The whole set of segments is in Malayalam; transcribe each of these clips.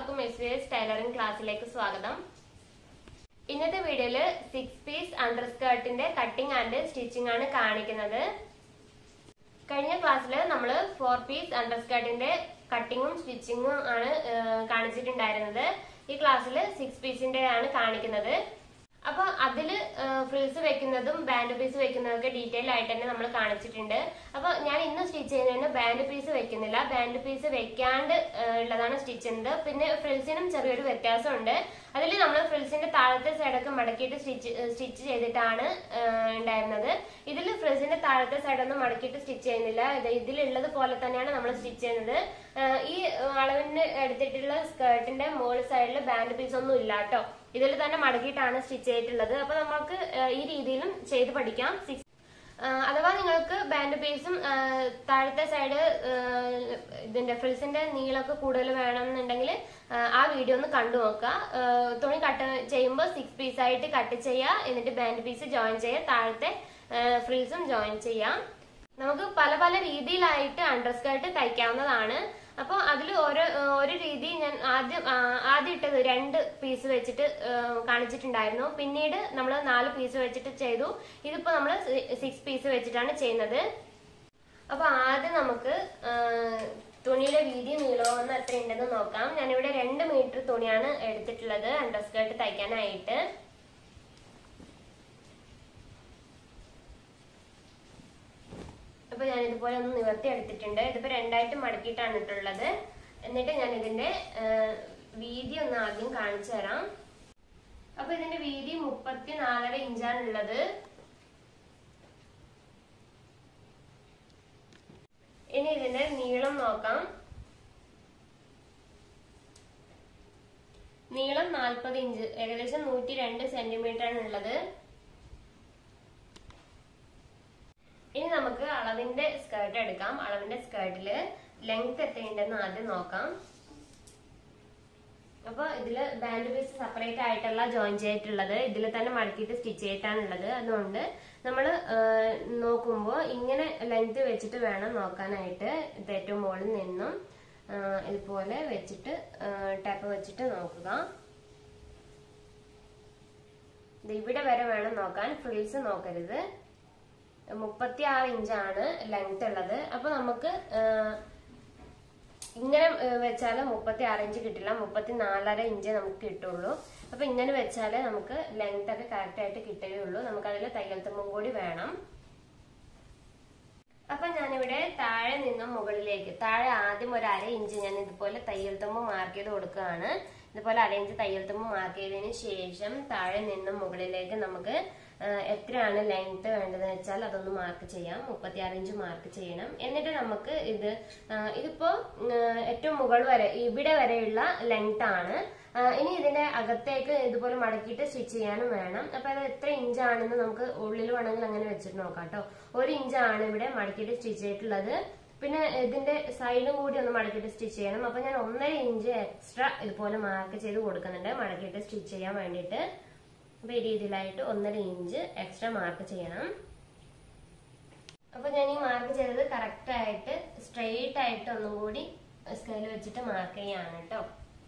എല്ലാവർക്കും എസ് വി എസ് ടൈലറിംഗ് ക്ലാസ്സിലേക്ക് സ്വാഗതം ഇന്നത്തെ വീഡിയോയില് സിക്സ് പീസ് അണ്ടർ സ്കേർട്ടിന്റെ കട്ടിംഗ് ആൻഡ് സ്റ്റിച്ചിങ് ആണ് കാണിക്കുന്നത് കഴിഞ്ഞ ക്ലാസ്സിൽ നമ്മൾ ഫോർ പീസ് അണ്ടർ സ്കേർട്ടിന്റെ കട്ടിങ്ങും സ്റ്റിച്ചിങ്ങും ആണ് ഏഹ്, കാണിച്ചിട്ടുണ്ടായിരുന്നത് ഈ ക്ലാസ്സിൽ സിക്സ് പീസിന്റെ ആണ് കാണിക്കുന്നത് അപ്പൊ അതില് ഫ്രിൽസ് വെക്കുന്നതും ബാൻഡ് പീസ് വെക്കുന്നതും ഒക്കെ ഡീറ്റെയിൽ ആയിട്ട് തന്നെ നമ്മൾ കാണിച്ചിട്ടുണ്ട് അപ്പൊ ഞാൻ ഇന്ന് സ്റ്റിച്ച് ചെയ്യുന്നതിന് ബാൻഡ് പീസ് വെക്കുന്നില്ല ബാൻഡ് പീസ് വെക്കാണ്ട് ഏഹ്, ഉള്ളതാണ് സ്റ്റിച്ച് ചെയ്യുന്നത് പിന്നെ ഫ്രിൽസിനും ചെറിയൊരു വ്യത്യാസമുണ്ട് അതിൽ നമ്മൾ ഫ്രിൽസിന്റെ താഴത്തെ സൈഡൊക്കെ മടക്കിയിട്ട് സ്റ്റിച്ച് സ്റ്റിച്ച് ചെയ്തിട്ടാണ് ഏഹ്, ഉണ്ടായിരുന്നത് ഇതിൽ ഫ്രിൽസിന്റെ താഴത്തെ സൈഡൊന്നും മടക്കിയിട്ട് സ്റ്റിച്ച് ചെയ്യുന്നില്ല ഇത് ഇതിലുള്ളത് പോലെ തന്നെയാണ് നമ്മൾ സ്റ്റിച്ച് ചെയ്യുന്നത് ഏഹ്, ഈ അളവിന് എടുത്തിട്ടുള്ള സ്കേർട്ടിന്റെ മുകൾ സൈഡിൽ ബാൻഡ് പീസ് ഒന്നും ഇല്ല കേട്ടോ ഇതിൽ തന്നെ മടക്കിയിട്ടാണ് സ്റ്റിച്ച് ചെയ്തിട്ടുള്ളത് അപ്പൊ നമുക്ക് ഏഹ്, ഈ രീതിയിലും ചെയ്ത് പഠിക്കാം സിക്സ് ആഹ് അഥവാ നിങ്ങൾക്ക് ബാൻഡ് പീസും ആഹ് താഴത്തെ സൈഡ് ഇതിന്റെ ഫ്രിൽസിന്റെ നീളമൊക്കെ കൂടുതൽ വേണമെന്നുണ്ടെങ്കിൽ ആഹ് ആ വീഡിയോ ഒന്ന് കണ്ടു നോക്കുക ആഹ് തുണി കട്ട് ചെയ്യുമ്പോൾ സിക്സ് പീസ് ആയിട്ട് കട്ട് ചെയ്യുക എന്നിട്ട് ബാൻഡ് പീസ് ജോയിൻ ചെയ്യുക താഴത്തെ ഫ്രിൽസും ജോയിൻ ചെയ്യാം നമുക്ക് പല പല രീതിയിലായിട്ട് അണ്ടർ സ്കേർട്ട് തയ്ക്കാവുന്നതാണ് അപ്പോൾ അതിൽ ഓരോ ഒരു രീതി ഞാൻ ആദ്യം ആ, ആദ്യം ഇട്ടത് രണ്ട് പീസ് വെച്ചിട്ട് ആ, കാണിച്ചിട്ടുണ്ടായിരുന്നു പിന്നീട് നമ്മൾ നാല് പീസ് വെച്ചിട്ട് ചെയ്തു ഇതിപ്പോ നമ്മൾ സിക്സ് പീസ് വെച്ചിട്ടാണ് ചെയ്യുന്നത് അപ്പൊ ആദ്യം നമുക്ക് ആ, തുണിയുടെ വീതി നീളവും ഒന്ന് എത്ര ഉണ്ടെന്ന് നോക്കാം ഞാനിവിടെ രണ്ട് മീറ്റർ തുണിയാണ് എടുത്തിട്ടുള്ളത് അണ്ടർ സ്കേർട്ട് തയ്ക്കാനായിട്ട് അപ്പൊ ഞാൻ ഇതുപോലെ ഒന്ന് നിവർത്തി എടുത്തിട്ടുണ്ട് ഇതിപ്പോ രണ്ടായിട്ട് മടക്കിയിട്ടാണ് ഇട്ടുള്ളത് എന്നിട്ട് ഞാൻ ഇതിന്റെ ആ, വീതി ഒന്ന് ആദ്യം കാണിച്ചു തരാം അപ്പൊ ഇതിന്റെ വീതി മുപ്പത്തി നാലര ഇഞ്ചാണ് ഉള്ളത് ഇനി ഇതിന്റെ നീളം നോക്കാം നീളം നാൽപ്പത് ഇഞ്ച് ഏകദേശം നൂറ്റി രണ്ട് സെന്റിമീറ്റർ ആണ് ഉള്ളത് ഇനി നമുക്ക് അളവിന്റെ സ്കേർട്ട് എടുക്കാം അളവിന്റെ സ്കേർട്ടില് ലെങ്ത് എത്രയുണ്ടെന്ന് ആദ്യം നോക്കാം അപ്പൊ ഇതില് ബാൻഡ് പീസ് സെപ്പറേറ്റ് ആയിട്ടല്ല ജോയിൻ ചെയ്തിട്ടുള്ളത് ഇതിൽ തന്നെ മടക്കിയിട്ട് സ്റ്റിച്ച് ചെയ്തിട്ടാണുള്ളത് അതുകൊണ്ട് നമ്മൾ നോക്കുമ്പോൾ ഇങ്ങനെ ലെങ്ത് വെച്ചിട്ട് വേണം നോക്കാനായിട്ട് ഇത് ഏറ്റവും മുകളിൽ നിന്നും ആ, ഇതുപോലെ വെച്ചിട്ട് ടാപ്പ് വെച്ചിട്ട് നോക്കുക ഇത് ഇവിടെ വരെ വേണം നോക്കാൻ ഫ്രിൽസ് നോക്കരുത് മുപ്പത്തി ആറ് ഇഞ്ചാണ് ലെങ്ത് ഉള്ളത് അപ്പൊ നമുക്ക് ആ, ഇങ്ങനെ വെച്ചാൽ മുപ്പത്തി ആറ് ഇഞ്ച് കിട്ടില്ല മുപ്പത്തി നാലര ഇഞ്ച് നമുക്ക് കിട്ടുള്ളൂ അപ്പൊ ഇങ്ങനെ വെച്ചാല് നമുക്ക് ലെങ്ത് ഒക്കെ കറക്റ്റ് ആയിട്ട് കിട്ടുകയുള്ളൂ നമുക്ക് അതിൽ തയ്യൽ തുമ്പും കൂടി വേണം അപ്പൊ ഞാനിവിടെ താഴെ നിന്നും മുകളിലേക്ക് താഴെ ആദ്യം ഒരു അര ഇഞ്ച് ഞാൻ ഇതുപോലെ തയ്യൽ തുമ്പ് മാർക്ക് ചെയ്ത് കൊടുക്കുകയാണ് ഇതുപോലെ അര ഇഞ്ച് തയ്യൽ തുമ്പ് മാർക്ക് ചെയ്തതിന് ശേഷം താഴെ നിന്നും മുകളിലേക്ക് നമുക്ക് ആ, എത്രയാണ് ലെങ്ത് വേണ്ടതെന്ന് വെച്ചാൽ അതൊന്ന് മാർക്ക് ചെയ്യാം മുപ്പത്തിയാറ് ഇഞ്ച് മാർക്ക് ചെയ്യണം എന്നിട്ട് നമുക്ക് ഇത് ആ, ഇതിപ്പോ ഉം, ഏറ്റവും മുകൾ വരെ ഇവിടെ വരെയുള്ള ലെങ്ത് ആണ് ആ, ഇനി ഇതിന്റെ അകത്തേക്ക് ഇതുപോലെ മടക്കിയിട്ട് സ്റ്റിച്ച് ചെയ്യാനും വേണം അപ്പൊ അത് എത്ര ഇഞ്ചാണെന്ന് നമുക്ക് ഉള്ളിൽ വേണമെങ്കിൽ അങ്ങനെ വെച്ചിട്ട് നോക്കാം കേട്ടോ ഒരു ഇഞ്ചാണ് ഇവിടെ മടക്കിയിട്ട് സ്റ്റിച്ച് ചെയ്തിട്ടുള്ളത് പിന്നെ ഇതിന്റെ സൈഡും കൂടി ഒന്ന് മടക്കിയിട്ട് സ്റ്റിച്ച് ചെയ്യണം അപ്പൊ ഞാൻ ഒന്നര ഇഞ്ച് എക്സ്ട്രാ ഇതുപോലെ മാർക്ക് ചെയ്ത് കൊടുക്കുന്നുണ്ട് മടക്കിയിട്ട് സ്റ്റിച്ച് ചെയ്യാൻ വേണ്ടിയിട്ട് അപ്പൊ ഈ രീതിയിലായിട്ട് ഒന്നര ഇഞ്ച് എക്സ്ട്രാ മാർക്ക് ചെയ്യണം അപ്പൊ ഞാൻ ഈ മാർക്ക് ചെയ്തത് കറക്റ്റ് ആയിട്ട് സ്ട്രെയിറ്റ് ആയിട്ട് ഒന്നും കൂടി സ്കെയിൽ വെച്ചിട്ട് മാർക്ക് ചെയ്യാണ് കേട്ടോ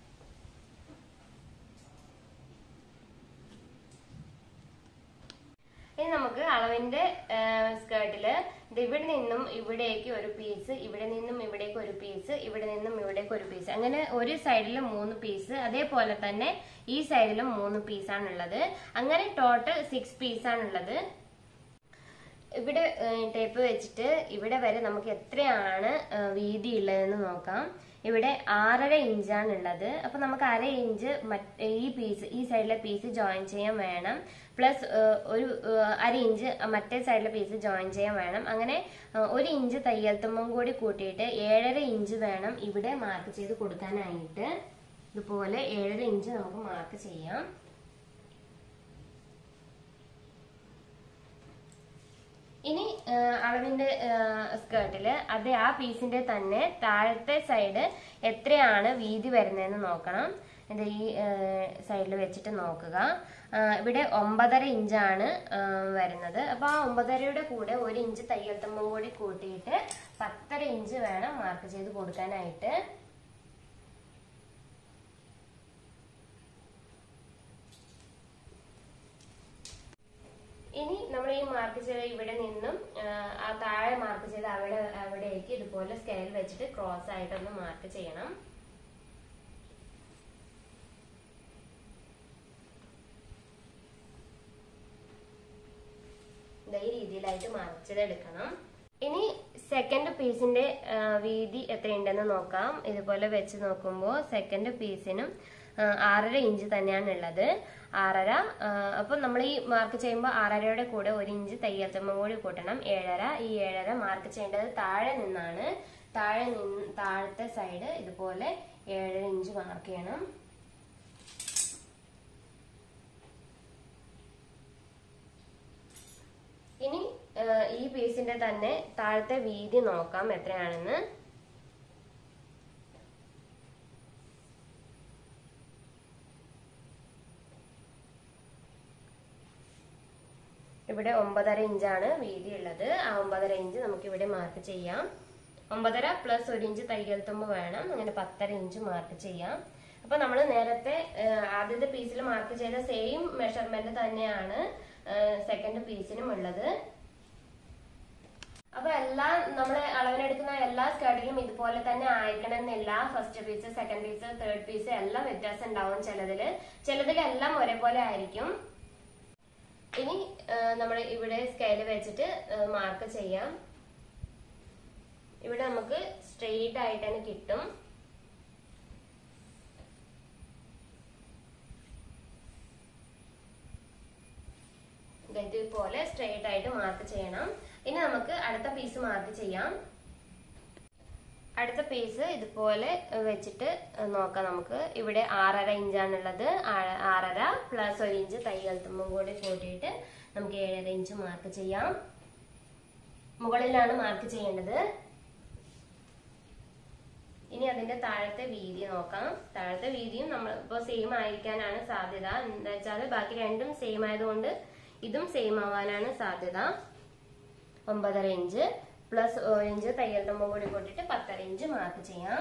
ഇനി നമുക്ക് അളവിന്റെ സ്കേർട്ടില് ഇവിടെ നിന്നും ഇവിടേക്ക് ഒരു പീസ് ഇവിടെ നിന്നും ഇവിടേക്ക് ഒരു പീസ് ഇവിടെ നിന്നും ഇവിടേക്ക് ഒരു പീസ് അങ്ങനെ ഒരു സൈഡിൽ മൂന്ന് പീസ് അതേപോലെ തന്നെ ഈ സൈഡിലും മൂന്ന് പീസാണുള്ളത് അങ്ങനെ ടോട്ടൽ സിക്സ് പീസാണുള്ളത് ഇവിടെ ടേപ്പ് വെച്ചിട്ട് ഇവിടെ വരെ നമുക്ക് എത്രയാണ് ആ, വീതി ഉള്ളതെന്ന് നോക്കാം ഇവിടെ ആറര ഇഞ്ചാണ് ഉള്ളത് അപ്പൊ നമുക്ക് അര ഇഞ്ച് മറ്റ് ഈ പീസ് ഈ സൈഡിലെ പീസ് ജോയിൻ ചെയ്യാൻ വേണം പ്ലസ് ഒരു ആ, അര ഇഞ്ച് മറ്റേ സൈഡിലെ പീസ് ജോയിൻ ചെയ്യാൻ വേണം അങ്ങനെ ആ, ഒരു ഇഞ്ച് തയ്യൽ തുമ്പും കൂടി കൂട്ടിയിട്ട് ഏഴര ഇഞ്ച് വേണം ഇവിടെ മാർക്ക് ചെയ്ത് കൊടുക്കാനായിട്ട് ഇതുപോലെ ഏഴര ഇഞ്ച് നമുക്ക് മാർക്ക് ചെയ്യാം ഇനി ആ, അളവിന്റെ സ്കേർട്ടില് അതേ ആ പീസിന്റെ തന്നെ താഴത്തെ സൈഡ് എത്രയാണ് വീതി വരുന്നതെന്ന് നോക്കണം ഇത് ഈ സൈഡിൽ വെച്ചിട്ട് നോക്കുക ആ, ഇവിടെ ഒമ്പതര ഇഞ്ചാണ് ആ, വരുന്നത് അപ്പൊ ആ ഒമ്പതരയുടെ കൂടെ ഒരു ഇഞ്ച് തയ്യൽ തുമ്പും കൂടി കൂട്ടിയിട്ട് പത്തര ഇഞ്ച് വേണം മാർക്ക് ചെയ്ത് കൊടുക്കാനായിട്ട് ഇനി നമ്മൾ ഈ മാർക്ക് ചെയ്ത ഇവിടെ നിന്നും ആ, ആ താഴെ മാർക്ക് ചെയ്ത അവിടെ അവിടേക്ക് ഇതുപോലെ സ്കെയിൽ വെച്ചിട്ട് ക്രോസ് ആയിട്ടൊന്ന് മാർക്ക് ചെയ്യണം ദേ ഈ രീതിയിലായിട്ട് മാർക്ക് ചെയ്തെടുക്കണം ഇനി സെക്കൻഡ് പീസിന്റെ ആ, വീതി എത്രയുണ്ടെന്ന് നോക്കാം ഇതുപോലെ വെച്ച് നോക്കുമ്പോൾ സെക്കൻഡ് പീസിനും ആ, ആറര ഇഞ്ച് തന്നെയാണ് ഉള്ളത് ആറര ആ, അപ്പൊ നമ്മൾ ഈ മാർക്ക് ചെയ്യുമ്പോൾ ആറരയുടെ കൂടെ ഒരു ഇഞ്ച് തയ്യൽ തുമ്പും കൂടി കൂട്ടണം ഏഴര ഈ ഏഴര മാർക്ക് ചെയ്യേണ്ടത് താഴെ നിന്നാണ് താഴെ നിന്ന് താഴത്തെ സൈഡ് ഇതുപോലെ ഏഴര ഇഞ്ച് മാർക്ക് ചെയ്യണം ഇനി ആ, ഈ പീസിന്റെ തന്നെ താഴത്തെ വീതി നോക്കാം എത്രയാണെന്ന് ഇവിടെ ഒമ്പതര ഇഞ്ചാണ് വീതി ഉള്ളത് ആ ഒമ്പതര ഇഞ്ച് നമുക്ക് ഇവിടെ മാർക്ക് ചെയ്യാം ഒമ്പതര പ്ലസ് ഒരു ഇഞ്ച് തയ്യൽ തുമ്പ് വേണം അങ്ങനെ പത്തര ഇഞ്ച് മാർക്ക് ചെയ്യാം അപ്പൊ നമ്മൾ നേരത്തെ ആ, ആദ്യത്തെ പീസിൽ മാർക്ക് ചെയ്ത സെയിം മെഷർമെന്റ് തന്നെയാണ് സെക്കൻഡ് പീസിനും ഉള്ളത് അപ്പൊ എല്ലാ നമ്മള് അളവിനെടുക്കുന്ന എല്ലാ സ്കേർട്ടിലും ഇതുപോലെ തന്നെ ആയിരിക്കണമെന്നില്ല first piece second piece third piece എല്ലാം വ്യത്യാസം ഉണ്ടാവും ചിലതില് ചിലതിലെല്ലാം ഒരേപോലെ ആയിരിക്കും ഇനി നമ്മൾ ഇവിടെ സ്കെയിൽ വെച്ചിട്ട് മാർക്ക് ചെയ്യാം ഇവിടെ നമുക്ക് സ്ട്രെയിറ്റ് ആയിട്ട് തന്നെ കിട്ടും ഇതുപോലെ സ്ട്രെയിറ്റ് ആയിട്ട് മാർക്ക് ചെയ്യണം ഇനി നമുക്ക് അടുത്ത പീസ് മാർക്ക് ചെയ്യാം അടുത്ത പീസ് ഇതുപോലെ വെച്ചിട്ട് നോക്കാം നമുക്ക് ഇവിടെ ആറര ഇഞ്ചാണുള്ളത് ആ- ആറര പ്ലസ് ഒരു ഇഞ്ച് തയ്യൽ തുമ്പും കൂടി കൂട്ടിയിട്ട് നമുക്ക് ഏഴര ഇഞ്ച് മാർക്ക് ചെയ്യാം മുകളിലാണ് മാർക്ക് ചെയ്യേണ്ടത് ഇനി അതിന്റെ താഴത്തെ വീതി നോക്കാം താഴത്തെ വീതിയും നമ്മൾ ഇപ്പോൾ സെയിം ആയിരിക്കാനാണ് സാധ്യത എന്താ വെച്ചാൽ ബാക്കി രണ്ടും സെയിം ആയതുകൊണ്ട് ഇതും സെയിം ആവാനാണ് സാധ്യത ഒമ്പതര ഇഞ്ച് പ്ലസ് ഒരു ഇഞ്ച് തയ്യൽ തുമ്പും കൂടി കൂട്ടിയിട്ട് പത്തര ഇഞ്ച് മാർക്ക് ചെയ്യാം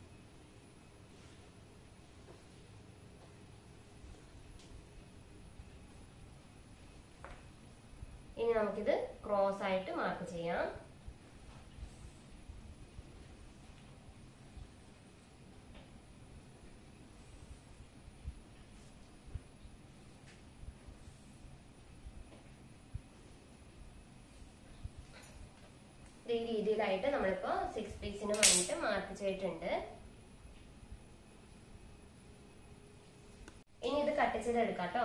ഇനി നമുക്കിത് ക്രോസ് ആയിട്ട് മാർക്ക് ചെയ്യാം ഈ രീതിയിലായിട്ട് നമ്മളിപ്പോ സിക്സ് പീസിന് വേണ്ടിയിട്ട് മാർക്ക് ചെയ്തിട്ടുണ്ട് ഇനി ഇത് കട്ട് ചെയ്ത് എടുക്കാം കേട്ടോ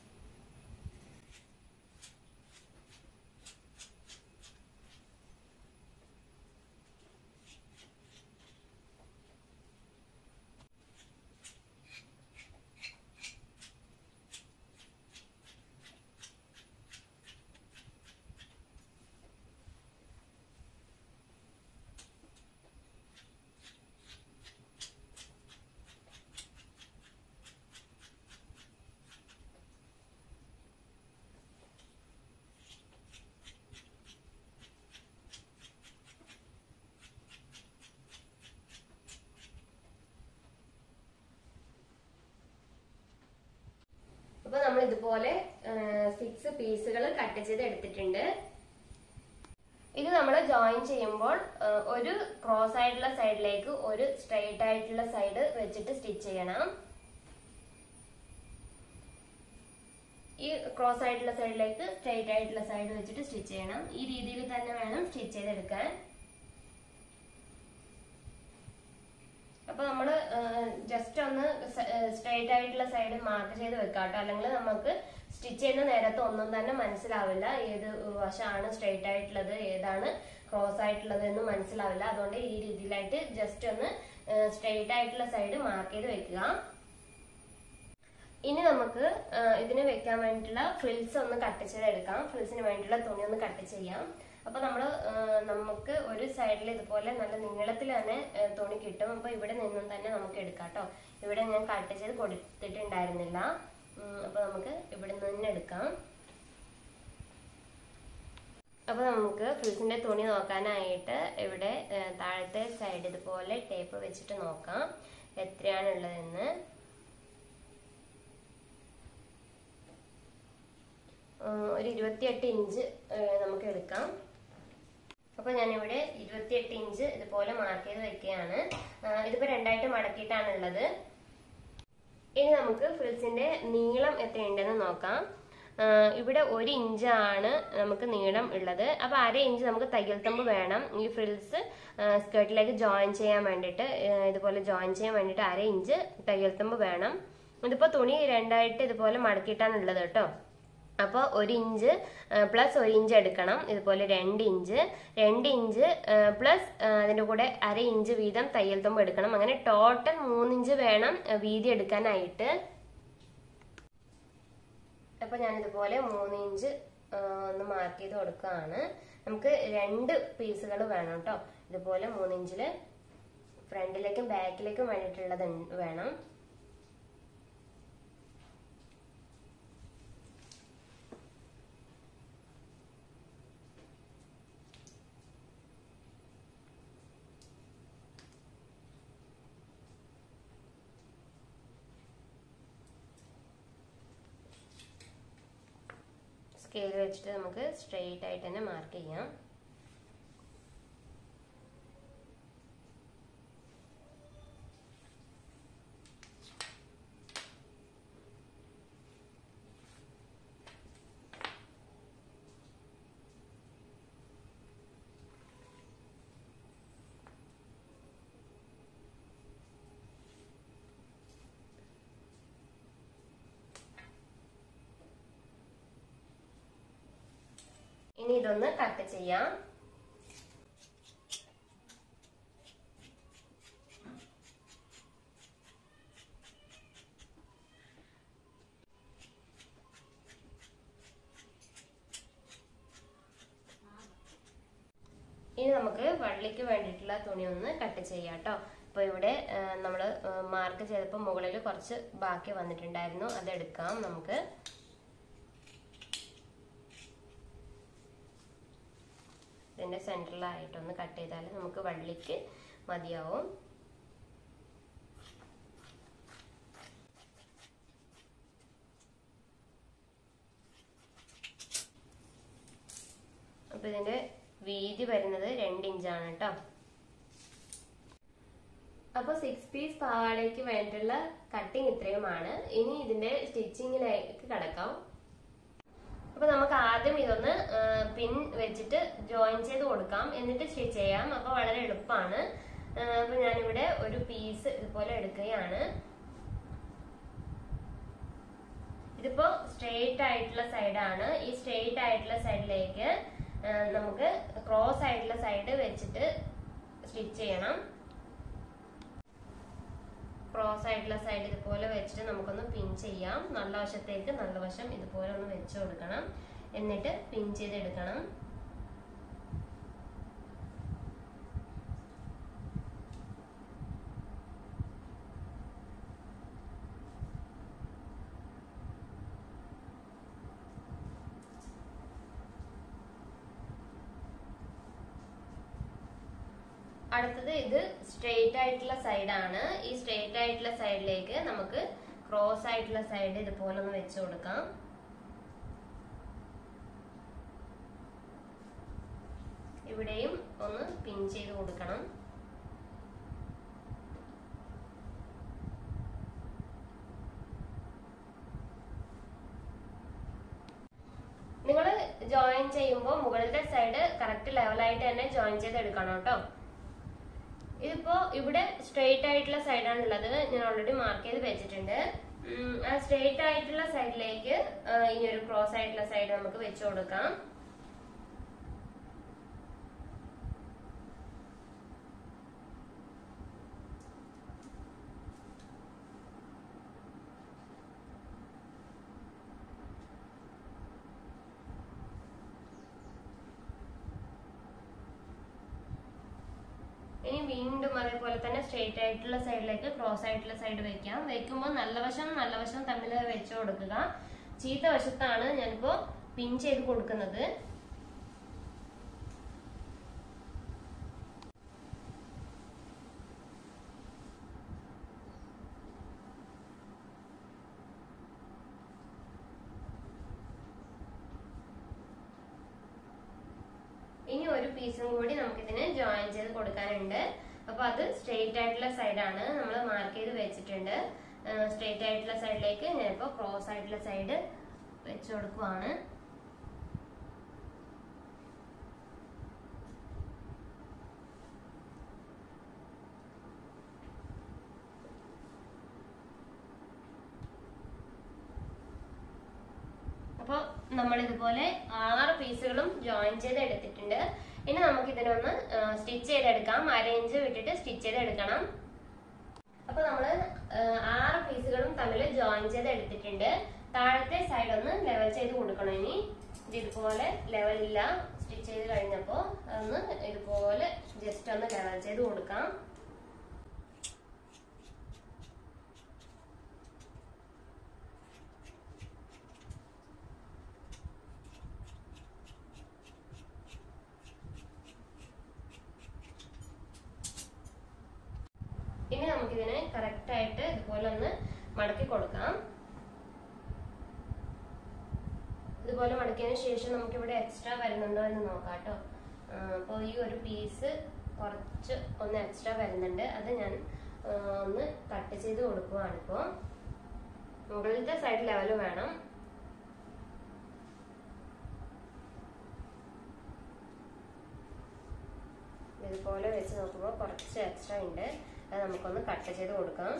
അപ്പൊ നമ്മൾ ഇതുപോലെ സിക്സ് പീസുകൾ കട്ട് ചെയ്ത് എടുത്തിട്ടുണ്ട് ഇത് നമ്മൾ ജോയിൻ ചെയ്യുമ്പോൾ ആ, ഒരു ക്രോസ് ആയിട്ടുള്ള സൈഡിലേക്ക് ഒരു സ്ട്രെയിറ്റ് ആയിട്ടുള്ള സൈഡ് വെച്ചിട്ട് സ്റ്റിച്ച് ചെയ്യണം ഈ ക്രോസ് ആയിട്ടുള്ള സൈഡിലേക്ക് സ്ട്രെയിറ്റ് ആയിട്ടുള്ള സൈഡ് വെച്ചിട്ട് സ്റ്റിച്ച് ചെയ്യണം ഈ രീതിയിൽ തന്നെ വേണം സ്റ്റിച്ച് ചെയ്തെടുക്കാൻ അപ്പൊ നമ്മള് ജസ്റ്റ് ഒന്ന് സ്ട്രെയിറ്റ് ആയിട്ടുള്ള സൈഡ് മാർക്ക് ചെയ്ത് വെക്കാം കേട്ടോ അല്ലെങ്കിൽ നമുക്ക് സ്റ്റിച്ച് ചെയ്യുന്ന നേരത്ത് ഒന്നും തന്നെ മനസ്സിലാവില്ല ഏത് വശമാണ് സ്ട്രെയിറ്റ് ആയിട്ടുള്ളത് ഏതാണ് ക്രോസ് ആയിട്ടുള്ളത് എന്ന് മനസ്സിലാവില്ല അതുകൊണ്ട് ഈ രീതിയിലായിട്ട് ജസ്റ്റ് ഒന്ന് സ്ട്രെയിറ്റ് ആയിട്ടുള്ള സൈഡ് മാർക്ക് ചെയ്ത് വെക്കുക ഇനി നമുക്ക് ആ, ഇതിന് വെക്കാൻ വേണ്ടിയിട്ടുള്ള ഫ്രിൽസ് ഒന്ന് കട്ട് ചെയ്തെടുക്കാം ഫ്രിൽസിന് വേണ്ടിയിട്ടുള്ള തുണി ഒന്ന് കട്ട് ചെയ്യാം അപ്പൊ നമ്മൾ നമുക്ക് ഒരു സൈഡിൽ ഇതുപോലെ നല്ല നീളത്തിൽ തന്നെ ആ, തുണി കിട്ടും അപ്പൊ ഇവിടെ നിന്നും തന്നെ നമുക്ക് എടുക്കാം കേട്ടോ ഇവിടെ ഞാൻ കട്ട് ചെയ്ത് കൊടുത്തിട്ടുണ്ടായിരുന്നില്ല ഉം, അപ്പൊ നമുക്ക് ഇവിടെ നിന്ന് തന്നെ എടുക്കാം അപ്പൊ നമുക്ക് ഫ്രിൽസിന്റെ തുണി നോക്കാനായിട്ട് ഇവിടെ ആ, താഴത്തെ സൈഡ് ഇതുപോലെ ടേപ്പ് വെച്ചിട്ട് നോക്കാം എത്രയാണുള്ളതെന്ന് ഒരു ഇരുപത്തിയെട്ട് ഇഞ്ച് നമുക്ക് എടുക്കാം അപ്പൊ ഞാനിവിടെ ഇരുപത്തിയെട്ട് ഇഞ്ച് ഇതുപോലെ മാർക്ക് ചെയ്ത് വെക്കുകയാണ് ഇതിപ്പോ രണ്ടായിട്ട് മടക്കിയിട്ടാണ് ഉള്ളത് ഇനി നമുക്ക് ഫ്രിൽസിന്റെ നീളം എത്രയുണ്ടെന്ന് നോക്കാം ഇവിടെ ഒരു ഇഞ്ചാണ് നമുക്ക് നീളം ഉള്ളത് അപ്പൊ അര ഇഞ്ച് നമുക്ക് തയ്യൽ തമ്പ് വേണം ഈ ഫ്രിൽസ് സ്കേർട്ടിലേക്ക് ജോയിൻ ചെയ്യാൻ വേണ്ടിയിട്ട് ഇതുപോലെ ജോയിൻ ചെയ്യാൻ വേണ്ടിയിട്ട് അര ഇഞ്ച് തയ്യൽ തമ്പ് വേണം ഇതിപ്പോ തുണി രണ്ടായിട്ട് ഇതുപോലെ മടക്കിയിട്ടാണ് ഉള്ളത് കേട്ടോ അപ്പോൾ ഒരു ഇഞ്ച് പ്ലസ് ഒരു ഇഞ്ച് എടുക്കണം ഇതുപോലെ രണ്ട് ഇഞ്ച് രണ്ട് ഇഞ്ച് പ്ലസ് അതിൻ്റെ കൂടെ അര ഇഞ്ച് വീതം തയ്യൽ തുമ്പ് എടുക്കണം അങ്ങനെ ടോട്ടൽ മൂന്നിഞ്ച് വേണം വീതി എടുക്കാനായിട്ട് അപ്പൊ ഞാൻ ഇതുപോലെ മൂന്ന് ഇഞ്ച് ഒന്ന് മാർക്ക് ചെയ്ത് കൊടുക്കുകയാണ് നമുക്ക് രണ്ട് പീസുകൾ വേണം കേട്ടോ ഇതുപോലെ മൂന്നിഞ്ചില് ഫ്രണ്ടിലേക്കും ബാക്കിലേക്കും വേണ്ടിയിട്ടുള്ളത് വേണം സ്കെയിൽ വെച്ചിട്ട് നമുക്ക് സ്ട്രെയിറ്റ് ആയിട്ട് തന്നെ മാർക്ക് ചെയ്യാം ഇനി ഇതൊന്ന് കട്ട് ചെയ്യാം ഇനി നമുക്ക് വള്ളിക്ക് വേണ്ടിയിട്ടുള്ള തുണി ഒന്ന് കട്ട് ചെയ്യാം കേട്ടോ അപ്പോൾ ഇവിടെ നമ്മൾ മാർക്ക് ചെയ്തപ്പോൾ മുകളിൽ കുറച്ച് ബാക്കി വന്നിട്ടുണ്ടായിരുന്നു അതെടുക്കാം നമുക്ക് ഇതിന്റെ സെൻറ്ററിലായിട്ടൊന്ന് കട്ട് ചെയ്താൽ നമുക്ക് വള്ളിക്ക് മതിയാവും അപ്പൊ ഇതിന്റെ വീതി വരുന്നത് രണ്ട് ഇഞ്ചാണ് കേട്ടോ അപ്പൊ സിക്സ് പീസ് പാവാടയ്ക്ക് വേണ്ടിയിട്ടുള്ള കട്ടിങ് ഇത്രയുമാണ് ഇനി ഇതിന്റെ സ്റ്റിച്ചിങ്ങിലേക്ക് കടക്കാം അപ്പൊ നമുക്ക് ആദ്യം ഇതൊന്ന് പിൻ വെച്ചിട്ട് ജോയിൻ ചെയ്ത് കൊടുക്കാം എന്നിട്ട് സ്റ്റിച്ച് ചെയ്യാം അപ്പൊ വളരെ എളുപ്പമാണ് അപ്പൊ ഞാനിവിടെ ഒരു പീസ് ഇതുപോലെ എടുക്കുകയാണ് ഇതിപ്പോ സ്ട്രെയിറ്റ് ആയിട്ടുള്ള സൈഡാണ് ഈ സ്ട്രെയിറ്റ് ആയിട്ടുള്ള സൈഡിലേക്ക് നമുക്ക് ക്രോസ് ആയിട്ടുള്ള സൈഡ് വെച്ചിട്ട് സ്റ്റിച്ച് ചെയ്യണം ക്രോസ് ആയിട്ടുള്ള സൈഡ് ഇതുപോലെ വെച്ചിട്ട് നമുക്കൊന്ന് പിൻ ചെയ്യാം നല്ല വശത്തേക്ക് നല്ല വശം ഇതുപോലെ ഒന്ന് വെച്ച് കൊടുക്കണം എന്നിട്ട് പിൻ ചെയ്തെടുക്കണം അടുത്തത് ഇത് സ്ട്രെയിറ്റ് ആയിട്ടുള്ള സൈഡാണ് ഈ സ്ട്രെയിറ്റ് ആയിട്ടുള്ള സൈഡിലേക്ക് നമുക്ക് ക്രോസ് ആയിട്ടുള്ള സൈഡ് ഇതുപോലെ ഒന്ന് വെച്ച് കൊടുക്കാം ഇവിടെയും ഒന്ന് പിൻ ചെയ്ത് കൊടുക്കണം നിങ്ങൾ ജോയിൻ ചെയ്യുമ്പോൾ മുകളിലത്തെ സൈഡ് കറക്റ്റ് ലെവലായിട്ട് തന്നെ ജോയിൻ ചെയ്ത് എടുക്കണം കേട്ടോ ഇതിപ്പോ ഇവിടെ സ്ട്രെയിറ്റ് ആയിട്ടുള്ള സൈഡാണ് ഉള്ളത് ഞാൻ ഓൾറെഡി മാർക്ക് ചെയ്ത് വെച്ചിട്ടുണ്ട് ആ സ്ട്രെയിറ്റ് ആയിട്ടുള്ള സൈഡിലേക്ക് ഇനി ഒരു ക്രോസ് ആയിട്ടുള്ള സൈഡ് നമുക്ക് വെച്ചു കൊടുക്കാം ഇനി വീണ്ടും അതേപോലെ തന്നെ സ്ട്രെയിറ്റ് ആയിട്ടുള്ള സൈഡിലേക്ക് ക്രോസ് ആയിട്ടുള്ള സൈഡ് വെക്കാം വെക്കുമ്പോൾ നല്ല വശം നല്ല വശം തമ്മിൽ വെച്ചു കൊടുക്കുക ചീത്ത വശത്താണ് ഞാനിപ്പോ പിൻ ചെയ്ത് കൊടുക്കുന്നത് പീസും കൂടി നമുക്കിതിന് ജോയിൻ ചെയ്ത് കൊടുക്കാനുണ്ട് അപ്പൊ അത് സ്ട്രെയിറ്റ് ആയിട്ടുള്ള സൈഡാണ് നമ്മൾ മാർക്ക് ചെയ്ത് വെച്ചിട്ടുണ്ട് സ്ട്രെയിറ്റ് ആയിട്ടുള്ള സൈഡിലേക്ക് ഞാനിപ്പോ ക്രോസ് ആയിട്ടുള്ള സൈഡ് വെച്ച് കൊടുക്കുവാണ് അപ്പൊ നമ്മൾ ഇതുപോലെ ആറ് പീസുകളും ജോയിൻ ചെയ്ത് എടുത്തിട്ടുണ്ട് ഇനി നമുക്ക് ഇതിനൊന്ന് സ്റ്റിച്ച് ചെയ്തെടുക്കാം അരയിഞ്ച് വിട്ടിട്ട് സ്റ്റിച്ച് ചെയ്തെടുക്കണം അപ്പൊ നമ്മള് ആറ് പീസുകളും തമ്മിൽ ജോയിൻ ചെയ്ത് എടുത്തിട്ടുണ്ട് താഴത്തെ സൈഡ് ഒന്ന് ലെവൽ ചെയ്ത് കൊടുക്കണം ഇനി ഇത് ഇതുപോലെ ലെവൽ ഇല്ല സ്റ്റിച്ച് ചെയ്ത് കഴിഞ്ഞപ്പോ ഒന്ന് ഇതുപോലെ ജസ്റ്റ് ഒന്ന് ലെവൽ ചെയ്ത് കൊടുക്കാം ഇനി നമുക്കിതിനെ കറക്റ്റ് ആയിട്ട് ഇതുപോലെ ഒന്ന് മടക്കി കൊടുക്കാം ഇതുപോലെ മടക്കിയതിന് ശേഷം നമുക്ക് ഇവിടെ എക്സ്ട്രാ വരുന്നുണ്ടോ എന്ന് നോക്കാം കേട്ടോ അപ്പോൾ ഈ ഒരു പീസ് കുറച്ച് ഒന്ന് എക്സ്ട്രാ വരുന്നുണ്ട് അത് ഞാൻ ആ, ഒന്ന് കട്ട് ചെയ്ത് കൊടുക്കുവാണ് ഇപ്പോൾ മുകളിലത്തെ സൈഡ് ലെവൽ വേണം ഇതുപോലെ വെച്ച് നോക്കുമ്പോൾ കുറച്ച് എക്സ്ട്രാ ഉണ്ട് അത് നമുക്കൊന്ന് കട്ട് ചെയ്ത് കൊടുക്കാം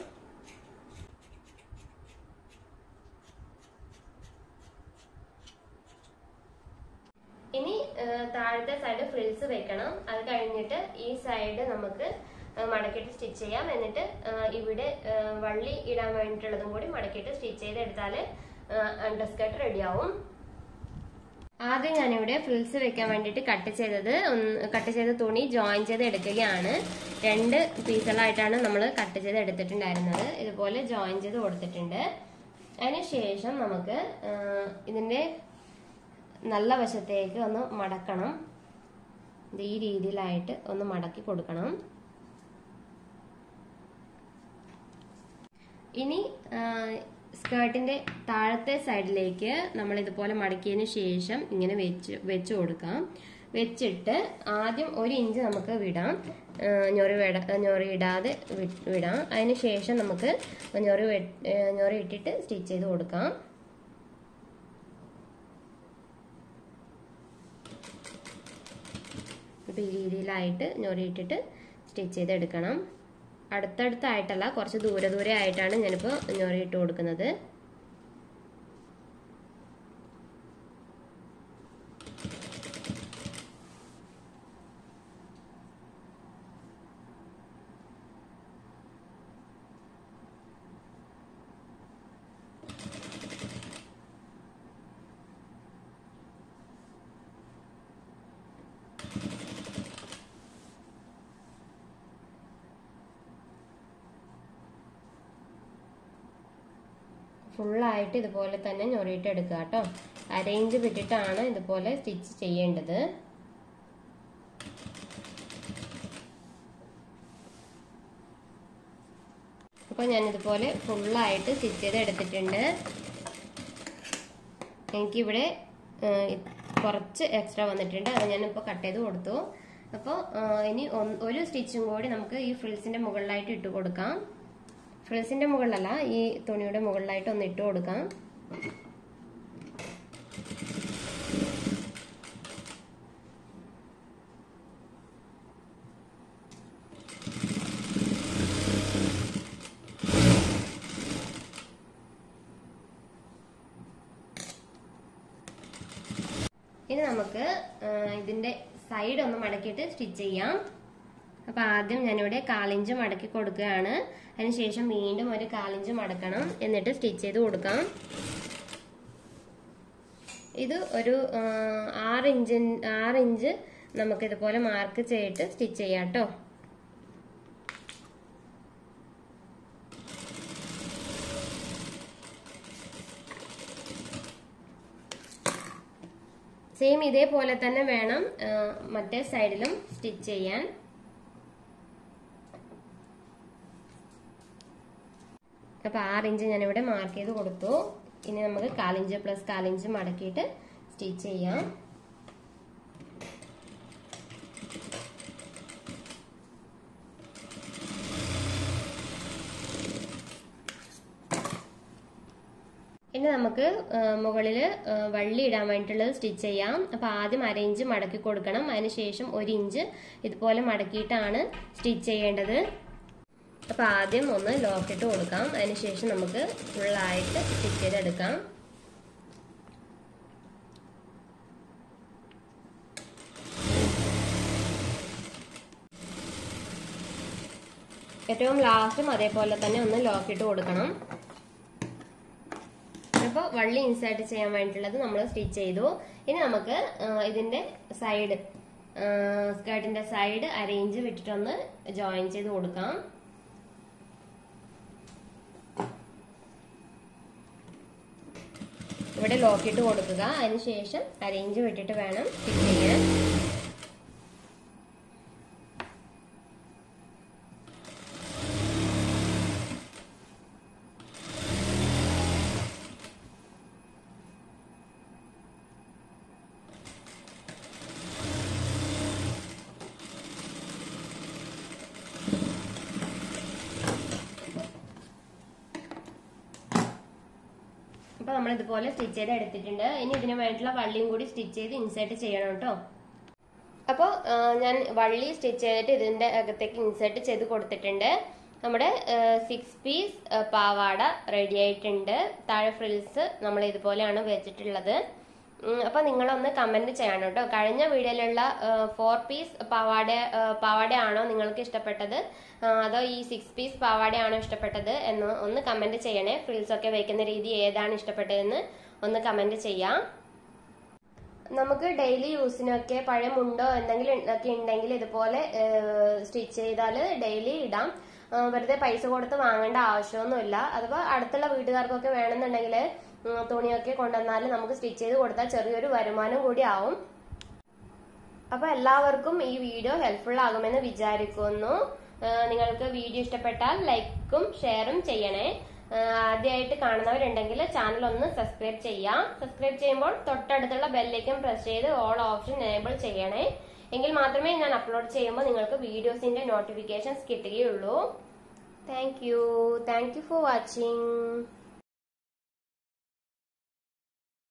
ഇനി ആ, താഴത്തെ സൈഡ് ഫ്രിൽസ് വെക്കണം അത് കഴിഞ്ഞിട്ട് ഈ സൈഡ് നമുക്ക് ആ, മടക്കിയിട്ട് സ്റ്റിച്ച് ചെയ്യാം എന്നിട്ട് ആ, ഇവിടെ ആ, വള്ളി ഇടാൻ വേണ്ടിയിട്ടുള്ളതും കൂടി മടക്കിയിട്ട് സ്റ്റിച്ച് ചെയ്തെടുത്താൽ അണ്ടർസ്കർട്ട് റെഡിയാവും ആദ്യം ഞാനിവിടെ ഫ്രിൽസ് വെക്കാൻ വേണ്ടിയിട്ട് കട്ട് ചെയ്തത് ഒന്ന് കട്ട് ചെയ്ത തുണി ജോയിൻ ചെയ്ത് എടുക്കുകയാണ് രണ്ട് പീസുകളായിട്ടാണ് നമ്മൾ കട്ട് ചെയ്ത് എടുത്തിട്ടുണ്ടായിരുന്നത് ഇതുപോലെ ജോയിൻ ചെയ്ത് കൊടുത്തിട്ടുണ്ട് അതിനുശേഷം നമുക്ക് ആ, ഇതിന്റെ നല്ല വശത്തേക്ക് ഒന്ന് മടക്കണം ഇത് ഈ രീതിയിലായിട്ട് ഒന്ന് മടക്കി കൊടുക്കണം ഇനി സ്കേർട്ടിന്റെ താഴത്തെ സൈഡിലേക്ക് നമ്മൾ ഇതുപോലെ മടക്കിയതിന് ശേഷം ഇങ്ങനെ വെച്ച് വെച്ച് കൊടുക്കാം വെച്ചിട്ട് ആദ്യം ഒരു ഇഞ്ച് നമുക്ക് വിടാം ആ, ഞൊറി വിട ഞൊറി ഇടാതെ വി- വിടാം അതിന് ശേഷം നമുക്ക് ഞൊറി വെ- ഏ, ഞൊറി ഇട്ടിട്ട് സ്റ്റിച്ച് ചെയ്ത് കൊടുക്കാം ഇപ്പം ഈ രീതിയിലായിട്ട് ഞൊറിയിട്ടിട്ട് സ്റ്റിച്ച് ചെയ്തെടുക്കണം അടുത്തടുത്തായിട്ടല്ല കുറച്ച് ദൂരെ ദൂരെ ആയിട്ടാണ് ഞാനിപ്പോൾ ഞൊറിയിട്ട് കൊടുക്കുന്നത് ഫുള്ളായിട്ട് ഇതുപോലെ തന്നെ ഞൊറിയിട്ട് എടുക്കുക കേട്ടോ അരയിഞ്ച് വിട്ടിട്ടാണ് ഇതുപോലെ സ്റ്റിച്ച് ചെയ്യേണ്ടത് അപ്പോൾ ഞാൻ ഇതുപോലെ ഫുള്ളായിട്ട് സ്റ്റിച്ച് ചെയ്ത് എടുത്തിട്ടുണ്ട് എനിക്കിവിടെ ഏഹ്, കുറച്ച് എക്സ്ട്രാ വന്നിട്ടുണ്ട് അത് ഞാനിപ്പോൾ കട്ട് ചെയ്ത് കൊടുത്തു അപ്പോൾ ഇനി ഒന്ന് ഒരു സ്റ്റിച്ചും കൂടി നമുക്ക് ഈ ഫ്രിൽസിന്റെ മുകളിലായിട്ട് ഇട്ട് കൊടുക്കാം ഫ്രിൽസിന്റെ മുകളിലല്ല ഈ തുണിയുടെ മുകളിലായിട്ട് ഒന്ന് ഇട്ട് കൊടുക്കാം ഇനി നമുക്ക് ആ, ഇതിന്റെ സൈഡ് ഒന്ന് മടക്കിയിട്ട് സ്റ്റിച്ച് ചെയ്യാം അപ്പൊ ആദ്യം ഞാനിവിടെ കാലിഞ്ച് മടക്കി കൊടുക്കുകയാണ് അതിനുശേഷം വീണ്ടും ഒരു കാലിഞ്ച് മടക്കണം എന്നിട്ട് സ്റ്റിച്ച് ചെയ്ത് കൊടുക്കാം ഇത് ഒരു ആ, ആറ് ഇഞ്ച് ആറ് ഇഞ്ച് നമുക്ക് ഇതുപോലെ മാർക്ക് ചെയ്തിട്ട് സ്റ്റിച്ച് ചെയ്യാം കേട്ടോ സെയിം ഇതേപോലെ തന്നെ വേണം ആ, മറ്റേ സൈഡിലും സ്റ്റിച്ച് ചെയ്യാൻ അപ്പൊ ആറ് ഇഞ്ച് ഞാനിവിടെ മാർക്ക് ചെയ്ത് കൊടുത്തു ഇനി നമുക്ക് കാലിഞ്ച് പ്ലസ് കാലിഞ്ച് മടക്കിയിട്ട് സ്റ്റിച്ച് ചെയ്യാം ഇനി നമുക്ക് മുകളിൽ വള്ളി ഇടാൻ വേണ്ടിയിട്ടുള്ളത് സ്റ്റിച്ച് ചെയ്യാം അപ്പൊ ആദ്യം അര ഇഞ്ച് മടക്കി കൊടുക്കണം അതിനുശേഷം ഒരു ഇഞ്ച് ഇതുപോലെ മടക്കിയിട്ടാണ് സ്റ്റിച്ച് ചെയ്യേണ്ടത് അപ്പൊ ആദ്യം ഒന്ന് ലോക്കിട്ട് കൊടുക്കാം അതിനുശേഷം നമുക്ക് ഫുള്ളായിട്ട് സ്റ്റിച്ച് ചെയ്തെടുക്കാം ഏറ്റവും ലാസ്റ്റും അതേപോലെ തന്നെ ഒന്ന് ലോക്കിട്ട് കൊടുക്കണം അപ്പോൾ വള്ളി ഇൻസേർട്ട് ചെയ്യാൻ വേണ്ടിയിട്ടുള്ളത് നമ്മൾ സ്റ്റിച്ച് ചെയ്തു ഇനി നമുക്ക് ഇതിന്റെ സൈഡ് സ്കേർട്ടിന്റെ സൈഡ് അരയിഞ്ച് വിട്ടിട്ടൊന്ന് ജോയിൻ ചെയ്ത് കൊടുക്കാം ഇവിടെ ലോക്കിട്ട് കൊടുക്കുക അതിനുശേഷം അരയിഞ്ച് വിട്ടിട്ട് വേണം സ്റ്റിച്ച് ചെയ്യാൻ അപ്പൊ നമ്മൾ ഇതുപോലെ സ്റ്റിച്ച് ചെയ്ത് എടുത്തിട്ടുണ്ട് ഇനി ഇതിന് വേണ്ടിയിട്ടുള്ള വള്ളിയും കൂടി സ്റ്റിച്ച് ചെയ്ത് ഇൻസേർട്ട് ചെയ്യണം കേട്ടോ അപ്പോൾ ഞാൻ വള്ളി സ്റ്റിച്ച് ചെയ്തിട്ട് ഇതിന്റെ അകത്തേക്ക് ഇൻസേർട്ട് ചെയ്ത് കൊടുത്തിട്ടുണ്ട് നമ്മുടെ സിക്സ് പീസ് പാവാട റെഡി ആയിട്ടുണ്ട് താഴെ ഫ്രിൽസ് നമ്മൾ ഇതുപോലെയാണ് വെച്ചിട്ടുള്ളത് അപ്പൊ നിങ്ങളൊന്ന് കമന്റ് ചെയ്യണം കേട്ടോ കഴിഞ്ഞ വീഡിയോയിലുള്ള ഫോർ പീസ് പാവാട പാവാടയാണോ നിങ്ങൾക്ക് ഇഷ്ടപ്പെട്ടത് അതോ ഈ സിക്സ് പീസ് പാവാടയാണോ ഇഷ്ടപ്പെട്ടത് എന്ന് ഒന്ന് കമന്റ് ചെയ്യണേ ഫ്രിൽസ് ഒക്കെ വെക്കുന്ന രീതി ഏതാണ് ഇഷ്ടപ്പെട്ടതെന്ന് ഒന്ന് കമന്റ് ചെയ്യാം നമുക്ക് ഡെയിലി യൂസിനൊക്കെ പഴയ മുണ്ടോ എന്തെങ്കിലും ഒക്കെ ഉണ്ടെങ്കിൽ ഇതുപോലെ സ്റ്റിച്ച് ചെയ്താൽ ഡെയിലി ഇടാം വെറുതെ പൈസ കൊടുത്ത് വാങ്ങേണ്ട ആവശ്യമൊന്നുമില്ല അഥവാ അടുത്തുള്ള വീട്ടുകാർക്കൊക്കെ വേണമെന്നുണ്ടെങ്കിൽ തുണിയൊക്കെ കൊണ്ടുവന്നാൽ നമുക്ക് സ്റ്റിച്ച് ചെയ്ത് കൊടുത്താൽ ചെറിയൊരു വരുമാനം കൂടി ആവും അപ്പൊ എല്ലാവർക്കും ഈ വീഡിയോ ഹെൽപ്ഫുൾ ആകുമെന്ന് വിചാരിക്കുന്നു നിങ്ങൾക്ക് വീഡിയോ ഇഷ്ടപ്പെട്ടാൽ ലൈക്കും ഷെയറും ചെയ്യണേ ആദ്യമായിട്ട് കാണുന്നവരുണ്ടെങ്കിൽ ചാനൽ ഒന്ന് സബ്സ്ക്രൈബ് ചെയ്യാം സബ്സ്ക്രൈബ് ചെയ്യുമ്പോൾ തൊട്ടടുത്തുള്ള ബെല്ലേക്കും പ്രസ് ചെയ്ത് ഓൾ ഓപ്ഷൻ എനേബിൾ ചെയ്യണേ എങ്കിൽ മാത്രമേ ഞാൻ അപ്ലോഡ് ചെയ്യുമ്പോൾ നിങ്ങൾക്ക് വീഡിയോസിന്റെ നോട്ടിഫിക്കേഷൻസ് കിട്ടുകയുള്ളൂ thank you thank you for watching